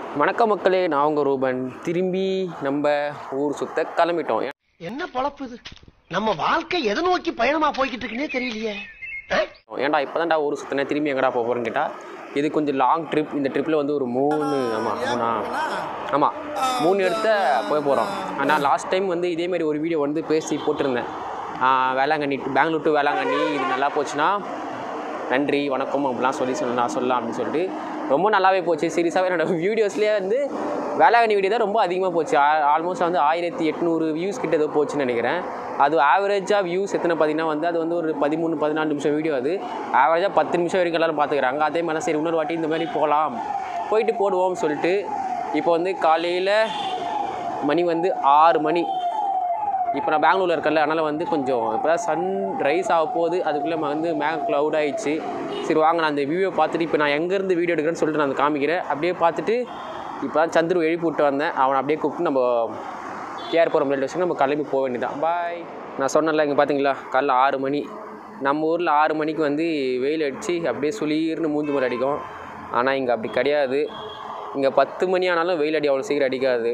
வணக்கம் மக்களே நான் உங்கள் ரூபன் திரும்பி நம்ம ஊர் சுத்த கிளம்பிட்டோம் என்ன பொழப்பு இது நம்ம வாழ்க்கை எதை நோக்கி பயணமா போய்கிட்டு இருக்குன்னே தெரியலையே ஆ? ஏன்டா இப்போ தான்டா ஊர் சுற்றினேன் திரும்பி எங்கடா போக போகிறேன்னு கேட்டால் இது கொஞ்சம் லாங் ட்ரிப் இந்த ட்ரிப்பில் வந்து ஒரு மூணு ஆமாம் மூணா ஆமாம் மூணு இடத்த போய் போகிறோம் ஆனால் லாஸ்ட் டைம் வந்து இதேமாரி ஒரு வீடியோ வந்து பேசி போட்டிருந்தேன் ஆஹ் வேளாங்கண்ணி to- பெங்களூர் டு வேளாங்கண்ணி இது நல்லா போச்சுன்னா நன்றி வணக்கம் அப்படிலாம் சொல்லி சொல்ல நான் சொல்லலாம் அப்படின்னு சொல்லிட்டு ரொம்ப நல்லாவே போச்சு சீரியஸாகவே என்னோட வீடியோஸ்லேயே வந்து வேளாங்கண்ணி வீடியோ தான் ரொம்ப அதிகமாக போச்சு ஆல்மோஸ்ட் வந்து ஆயிரத்தி எட்நூறு வியூஸ் கிட்ட ஏதோ போச்சுன்னு நினைக்கிறேன் அது ஆவரேஜாக வியூஸ் எத்தனை பார்த்தீங்கன்னா வந்து அது வந்து ஒரு பதிமூணு பதினாலு நிமிஷம் வீடியோ அது ஆவரேஜாக பத்து நிமிஷம் வரைக்கும் எல்லாரும் பார்த்துக்கிறாங்க அதே மாதிரி சரி இன்னொரு வாட்டி இந்த மாதிரி போகலாம் போயிட்டு போடுவோம்னு சொல்லிட்டு இப்போ வந்து காலையில் மணி வந்து ஆறு மணி இப்போ நான் பெங்களூரில் இருக்கல அதனால் வந்து கொஞ்சம் இப்போ தான் சன் ரைஸ் ஆக போகுது அதுக்குள்ளே வந்து மேக க்ளவுட் ஆயிடுச்சு சரி வாங்க நான் அந்த வீடியோ பார்த்துட்டு இப்போ நான் எங்கேருந்து வீடியோ எடுக்கிறேன்னு சொல்லிட்டு நான் அதை காமிக்கிறேன் அப்படியே பார்த்துட்டு இப்போ தான் சந்துரு எழுப்பி விட்டு வந்தேன் அவனை அப்படியே கூப்பிட்டு நம்ம கேஆர் போகிற ரயில்வே ஸ்டேஷன் நம்ம கிளம்பி போக வேண்டியதான் பாய் நான் சொன்னேன்ல இங்கே பார்த்தீங்களா காலைல ஆறு மணி நம்ம ஊரில் ஆறு மணிக்கு வந்து வெயில் அடித்து அப்படியே சுளீர்னு மூஞ்சி மேலே அடிக்கும் ஆனால் இங்கே அப்படி கிடையாது இங்கே பத்து மணி ஆனாலும் வெயில் அடி அவ்வளோ சீக்கிரம் அடிக்காது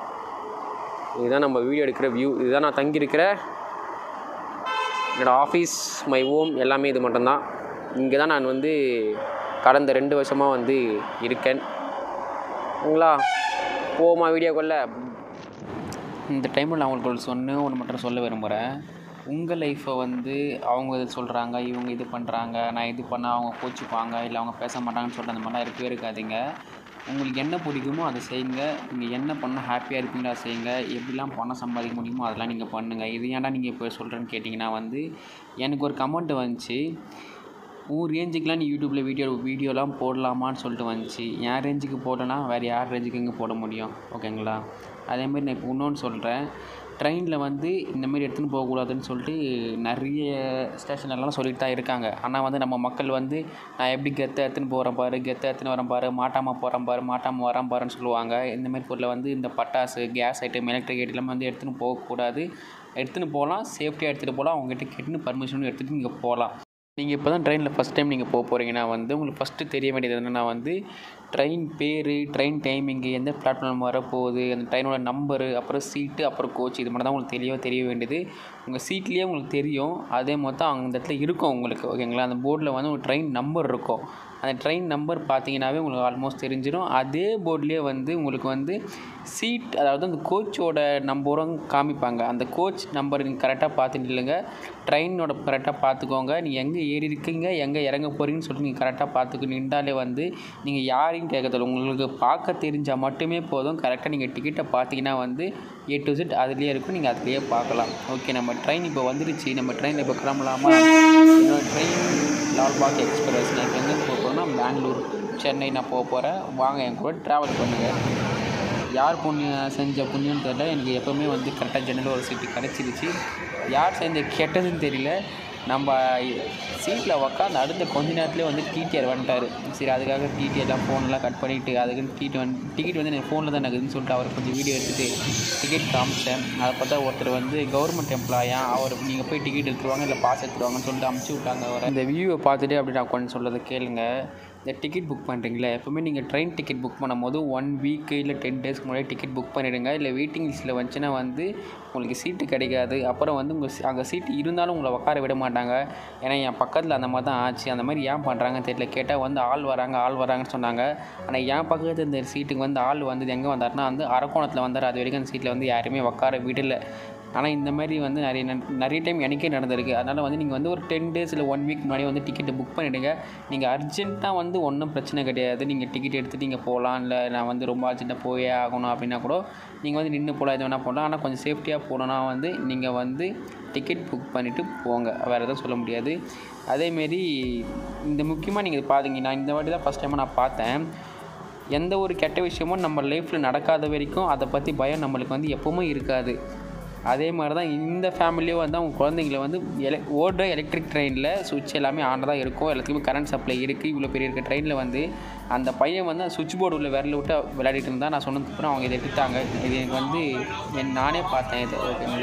இதுதான் நம்ம வீடியோ எடுக்கிற வியூ இதுதான் நான் தங்கியிருக்கிற என்னோடய ஆஃபீஸ் மை ஹோம் எல்லாமே இது மட்டும்தான் இங்கே தான் நான் வந்து கடந்த ரெண்டு வருஷமாக வந்து இருக்கேன் ங்களா போமா வீடியோக்குள்ள இந்த டைமில் நான் உங்களுக்கு ஒரு சொன்ன ஒன்று மட்டும் சொல்ல விரும்புகிறேன் உங்கள் லைஃப்பை வந்து அவங்க இது சொல்கிறாங்க இவங்க இது பண்ணுறாங்க நான் இது பண்ணால் அவங்க கோச்சிப்பாங்க இல்லை அவங்க பேச மாட்டாங்கன்னு சொல்லிட்டு அந்த மாதிரிலாம் இருக்கவே இருக்காதீங்க உங்களுக்கு என்ன பிடிக்குமோ அதை செய்யுங்க நீங்கள் என்ன பண்ணால் ஹாப்பியாக இருப்பீங்களோ அதை செய்யுங்க எப்படிலாம் பணம் சம்பாதிக்க முடியுமோ அதெல்லாம் நீங்கள் பண்ணுங்கள் இது ஏன்டா நீங்கள் இப்போ சொல்கிறேன்னு கேட்டிங்கன்னா வந்து எனக்கு ஒரு கமெண்ட் வந்துச்சு உன் ரேஞ்சுக்கெலாம் நீ யூடியூப்பில் வீடியோ வீடியோலாம் போடலாமான்னு சொல்லிட்டு வந்துச்சு என் ரேஞ்சுக்கு போட்டேன்னா வேறு யார் ரேஞ்சுக்கு இங்கே போட முடியும் ஓகேங்களா அதேமாரி நான் இப்போ இன்னொன்று சொல்கிறேன் ட்ரெயினில் வந்து இந்தமாரி எடுத்துன்னு போகக்கூடாதுன்னு சொல்லிட்டு நிறைய ஸ்டேஷன்லலாம் சொல்லிட்டு தான் இருக்காங்க ஆனால் வந்து நம்ம மக்கள் வந்து நான் எப்படி கெத்தை எடுத்துன்னு போகிறேன் பாரு கெத்தை எடுத்துன்னு வரேன் பாரு மாட்டாமல் போகிறேன் பாரு மாட்டாமல் வரேன் பாருன்னு சொல்லுவாங்க இந்தமாரி பொருளை வந்து இந்த பட்டாசு கேஸ் ஐட்டம் எலக்ட்ரிக் ஐட்டம் வந்து எடுத்துன்னு போகக்கூடாது எடுத்துன்னு போகலாம் சேஃப்டியாக எடுத்துகிட்டு போகலாம் அவங்ககிட்ட கேட்டுன்னு பர்மிஷனும் எடுத்துகிட்டு நீங்கள் போகலாம் நீங்கள் இப்போ தான் ட்ரெயினில் ஃபஸ்ட் டைம் நீங்கள் போக போகிறீங்கன்னா வந்து உங்களுக்கு ஃபஸ்ட்டு தெரிய வேண்டியது என்னென்னா வந்து ட்ரெயின் பேர் ட்ரெயின் டைமிங்கு எந்த பிளாட்ஃபார்ம் வரப்போகுது அந்த ட்ரெயினோட நம்பரு அப்புறம் சீட்டு அப்புறம் கோச் இது மட்டும் தான் உங்களுக்கு தெளிவாக தெரிய வேண்டியது உங்கள் சீட்லேயே உங்களுக்கு தெரியும் அதே மொத்தம் அந்த இடத்துல இருக்கும் உங்களுக்கு ஓகேங்களா அந்த போர்டில் வந்து ஒரு ட்ரெயின் நம்பர் இருக்கும் அந்த ட்ரெயின் நம்பர் பார்த்தீங்கன்னாவே உங்களுக்கு ஆல்மோஸ்ட் தெரிஞ்சிடும் அதே போர்ட்லேயே வந்து உங்களுக்கு வந்து சீட் அதாவது அந்த கோச்சோட நம்பரும் காமிப்பாங்க அந்த கோச் நம்பர் நீங்கள் கரெக்டாக பார்த்து நில்லுங்க ட்ரெயினோட கரெக்டாக பார்த்துக்கோங்க நீங்கள் எங்கே ஏறி இருக்கீங்க எங்கே இறங்க போகிறீங்கன்னு சொல்லிட்டு நீங்கள் கரெக்டாக பார்த்துக்கு நின்றாலே வந்து நீங்கள் யாரையும் கேட்கறதில்ல உங்களுக்கு பார்க்க தெரிஞ்சால் மட்டுமே போதும் கரெக்டாக நீங்கள் டிக்கெட்டை பார்த்தீங்கன்னா வந்து ஏ டு செட் அதுலேயே இருக்கும் நீங்கள் அதுலேயே பார்க்கலாம் ஓகே நம்ம ட்ரெயின் இப்போ வந்துருச்சு நம்ம ட்ரெயினில் இப்போ கிளம்பலாமா என்னோட ட்ரெயின் லால்பாக் எக்ஸ்பிரஸ் நான் இப்போ எங்கே போக போகிறேன்னா பெங்களூர் சென்னை நான் போக போகிறேன் வாங்க என் கூட ட்ராவல் பண்ணுங்கள் யார் புண்ணியம் செஞ்ச புண்ணியம்னு தெரியல எனக்கு எப்போவுமே வந்து கரெக்டாக ஜன்னல் ஒரு சீட்டு கிடச்சிருச்சு யார் செஞ்ச கெட்டதுன்னு தெரியல நம்ம சீட்டில் உக்காந்து அடுத்த கொஞ்ச நேரத்துலேயே வந்து டிடிஆர் வந்துட்டார் சரி அதுக்காக டிடிஆர்லாம் ஃபோன்லாம் கட் பண்ணிவிட்டு அதுக்குன்னு டிடி வந்து டிக்கெட் வந்து எனக்கு ஃபோனில் தான் இருக்குதுன்னு சொல்லிட்டு அவர் கொஞ்சம் வீடியோ எடுத்துகிட்டு டிக்கெட் காமிச்சேன் அதை பார்த்தா ஒருத்தர் வந்து கவர்மெண்ட் எம்ப்ளாயா அவர் நீங்கள் போய் டிக்கெட் எடுத்துருவாங்க இல்லை பாஸ் எடுத்துருவாங்கன்னு சொல்லிட்டு அமுச்சு விட்டாங்க அவரை இந்த வியூவை பார்த்துட்டு அப்படி நான் கொஞ்சம் சொல்கிறத கேளுங்க இந்த டிக்கெட் புக் பண்ணுறீங்களா எப்போவுமே நீங்கள் ட்ரெயின் டிக்கெட் புக் பண்ணும்போது ஒன் வீக்கு இல்லை டென் டேஸ்க்கு முன்னாடி டிக்கெட் புக் பண்ணிவிடுங்க இல்லை வெயிட்டிங் லிஸ்ட்டில் வந்துச்சுன்னா வந்து உங்களுக்கு சீட்டு கிடைக்காது அப்புறம் வந்து உங்கள் அங்கே சீட்டு இருந்தாலும் உங்களை உட்கார விட மாட்டாங்க ஏன்னா என் பக்கத்தில் அந்த மாதிரி தான் ஆச்சு அந்த மாதிரி ஏன் பண்ணுறாங்கன்னு தெரியல கேட்டால் வந்து ஆள் வராங்க ஆள் வராங்கன்னு சொன்னாங்க ஆனால் என் பக்கத்தில் இந்த சீட்டுக்கு வந்து ஆள் வந்தது எங்கே வந்தாருன்னா வந்து அரக்கோணத்தில் வந்தார் அது வரைக்கும் அந்த சீட்டில் வந்து யாருமே உட்கார விடலை ஆனால் இந்த மாதிரி வந்து நிறைய நன்- நிறைய டைம் எனக்கே நடந்திருக்கு அதனால் வந்து நீங்கள் வந்து ஒரு டென் டேஸ் இல்லை ஒன் வீக் முன்னாடி வந்து டிக்கெட்டை புக் பண்ணிவிடுங்க நீங்கள் அர்ஜென்ட்டாக வந்து ஒன்றும் பிரச்சனை கிடையாது நீங்கள் டிக்கெட் எடுத்துகிட்டு நீங்கள் போகலாம் இல்லை நான் வந்து ரொம்ப அர்ஜென்ட்டாக போயே ஆகணும் அப்படின்னா கூட நீங்கள் வந்து நின்று போகலாம் எது வேணால் போகலாம் ஆனால் கொஞ்சம் சேஃப்டியாக போகணுன்னா வந்து நீங்கள் வந்து டிக்கெட் புக் பண்ணிவிட்டு போங்க வேறு எதுவும் சொல்ல முடியாது அதேமாரி இந்த முக்கியமாக நீங்கள் பார்த்தீங்க நான் இந்த வாட்டி தான் ஃபஸ்ட் டைமாக நான் பார்த்தேன் எந்த ஒரு கெட்ட விஷயமும் நம்ம லைஃப்பில் நடக்காத வரைக்கும் அதை பற்றி பயம் நம்மளுக்கு வந்து எப்போவுமே இருக்காது அதே மாதிரி தான் இந்த ஃபேமிலியும் வந்து அவங்க குழந்தைங்கள வந்து எல ஓடுற எலக்ட்ரிக் ட்ரெயினில் சுவிட்ச் எல்லாமே ஆன் தான் இருக்கும் எல்லாத்துக்குமே கரண்ட் சப்ளை இருக்குது இவ்வளோ பெரிய இருக்க ட்ரெயினில் வந்து அந்த பையன் வந்து அந்த சுவிட்ச் போர்டு உள்ள விரல விட்டு விளையாடிட்டு இருந்தா நான் சொன்னதுக்கப்புறம் அவங்க இதை எடுத்துட்டாங்க இது எனக்கு வந்து என் நானே பார்த்தேன் இது ஓகேங்களா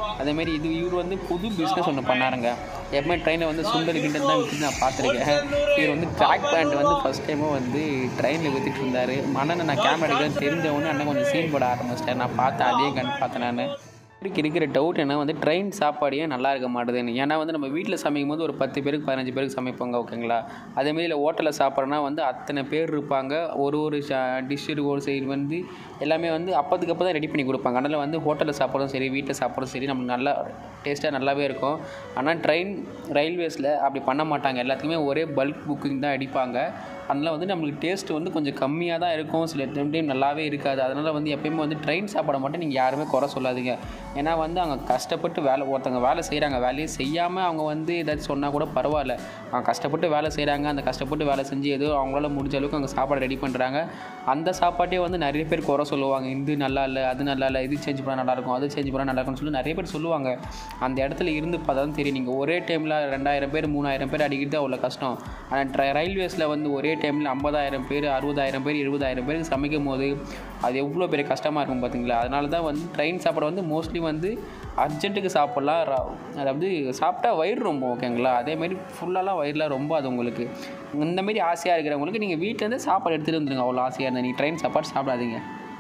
அதேமாரி இது இவர் வந்து புது பிஸ்னஸ் ஒன்று பண்ணாருங்க எப்பவுமே ட்ரெயினில் வந்து சுண்டல் கிண்டல் தான் விற்று நான் பார்த்துருக்கேன் இவர் வந்து ட்ராக் பேண்ட் வந்து ஃபஸ்ட் டைமாக வந்து ட்ரெயினில் விற்றுட்டு இருந்தார் மன்னனை நான் கேமரா எடுக்கிறேன்னு தெரிஞ்சவொன்னே அண்ணன் கொஞ்சம் சீன் போட ஆரம்பிச்சிட்டேன் நான் பார்த்தேன் அதே கண் பார்த்தேன் நான் இவருக்கு இருக்கிற டவுட் என்ன வந்து ட்ரெயின் சாப்பாடு ஏன் நல்லா இருக்க மாட்டேதுன்னு ஏன்னா வந்து நம்ம வீட்டில் சமைக்கும் போது ஒரு பத்து பேருக்கு பதினஞ்சு பேருக்கு சமைப்பாங்க ஓகேங்களா அதேமாரி இல்லை ஹோட்டலில் சாப்பிட்றோன்னா வந்து அத்தனை பேர் இருப்பாங்க ஒரு ஒரு டிஷ்ஷு ஒரு சைடு வந்து எல்லாமே வந்து அப்போதுக்கு அப்போ தான் ரெடி பண்ணி கொடுப்பாங்க அதனால் வந்து ஹோட்டலில் சாப்பிட்றதும் சரி வீட்டில் சாப்பிட்றதும் சரி நமக்கு நல்லா டேஸ்ட்டாக நல்லாவே இருக்கும் ஆனால் ட்ரெயின் ரயில்வேஸில் அப்படி பண்ண மாட்டாங்க எல்லாத்துக்குமே ஒரே பல்க் புக்கிங் தான் அடிப்பாங்க அதனால் வந்து நம்மளுக்கு டேஸ்ட் வந்து கொஞ்சம் கம்மியாக தான் இருக்கும் சில டைம் டைம் நல்லாவே இருக்காது அதனால் வந்து எப்பயுமே வந்து ட்ரெயின் சாப்பாடை மட்டும் நீங்கள் யாருமே குறை சொல்லாதீங்க ஏன்னா வந்து அவங்க கஷ்டப்பட்டு வேலை ஒருத்தவங்க வேலை செய்கிறாங்க வேலையை செய்யாமல் அவங்க வந்து ஏதாச்சும் சொன்னால் கூட பரவாயில்ல அவங்க கஷ்டப்பட்டு வேலை செய்கிறாங்க அந்த கஷ்டப்பட்டு வேலை செஞ்சு ஏதோ அவங்களால முடிஞ்ச அளவுக்கு அவங்க சாப்பாடு ரெடி பண்ணுறாங்க அந்த சாப்பாட்டே வந்து நிறைய பேர் குறை சொல்லுவாங்க இது நல்லா இல்லை அது நல்லா இல்லை இது சேஞ்ச் பண்ணால் நல்லாயிருக்கும் அது சேஞ்ச் பண்ணால் நல்லா இருக்கும்னு சொல்லி நிறைய பேர் சொல்லுவாங்க அந்த இடத்துல இருந்து பார்த்தா தான் தெரியும் நீங்கள் ஒரே டைமில் ரெண்டாயிரம் பேர் மூணாயிரம் பேர் அடிக்கிறது அவ்வளோ கஷ்டம் ஆனால் ட்ர ரயில்வேஸில் வந்து ஒரே டைமில் ஐம்பதாயிரம் பேர் அறுபதாயிரம் பேர் எழுபதாயிரம் பேருக்கு சமைக்கும் போது அது எவ்வளோ பெரிய கஷ்டமாக இருக்கும் பார்த்தீங்களா அதனால தான் வந்து ட்ரெயின் சாப்பாடு வந்து மோஸ்ட்லி வந்து அர்ஜென்ட்டுக்கு சாப்பிட்லாம் ர- அதாவது சாப்பிட்டா வயிறு ரொம்ப ஓகேங்களா அதேமாரி ஃபுல்லாலாம் வயிறுலாம் ரொம்ப அது உங்களுக்கு இந்தமாரி ஆசையாக இருக்கிறவங்களுக்கு நீங்கள் வீட்டிலேருந்து சாப்பாடு எடுத்துகிட்டு வந்துடுங்க அவ்வளோ ஆசையாக இருந்தால் நீங்கள் ட்ரெயின் சாப்பாடு சாப்பிடாதீங்க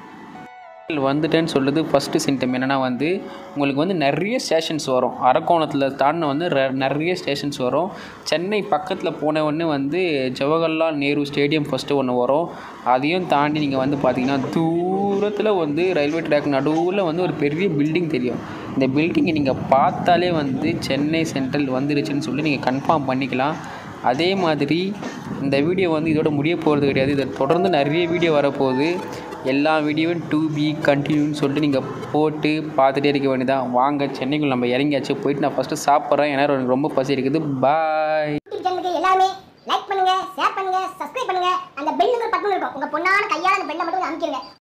வந்துட்டேன்னு சொல்லுது ஃபஸ்ட்டு சிம்டம் என்னென்னா வந்து உங்களுக்கு வந்து நிறைய ஸ்டேஷன்ஸ் வரும் அரக்கோணத்தில் தாண்டின வந்து ர- நிறைய ஸ்டேஷன்ஸ் வரும் சென்னை பக்கத்தில் போன உடனே வந்து ஜவஹர்லால் நேரு ஸ்டேடியம் ஃபஸ்ட்டு ஒன்று வரும் அதையும் தாண்டி நீங்கள் வந்து பார்த்தீங்கன்னா தூரத்தில் வந்து ரயில்வே ட்ராக் நடுவில் வந்து ஒரு பெரிய பில்டிங் தெரியும் இந்த பில்டிங்கை நீங்கள் பார்த்தாலே வந்து சென்னை சென்ட்ரல் வந்துருச்சுன்னு சொல்லி நீங்கள் கன்ஃபார்ம் பண்ணிக்கலாம் அதே மாதிரி இந்த வீடியோ வந்து இதோட முடிய போகிறது கிடையாது இதை தொடர்ந்து நிறைய வீடியோ வரப்போகுது எல்லா வீடியோவும் டூ பி கண்டினியூன்னு சொல்லிட்டு நீங்கள் போட்டு பார்த்துட்டே இருக்க வேண்டியதான் வாங்க சென்னைக்குள்ள நம்ம இறங்கியாச்சு போயிட்டு நான் ஃபஸ்ட்டு சாப்பிட்றேன் ஏன்னா எனக்கு ரொம்ப பசி இருக்குது பாய் யூடியூப் சேனலுக்கு எல்லாருமே லைக் பண்ணுங்க ஷேர் பண்ணுங்க சப்ஸ்கிரைப் பண்ணுங்க அந்த பெல் பட்டன் இருக்கும் உங்க பொண்ணான கையால அந்த பெல்லை மட்டும் அமைக்கிருங்க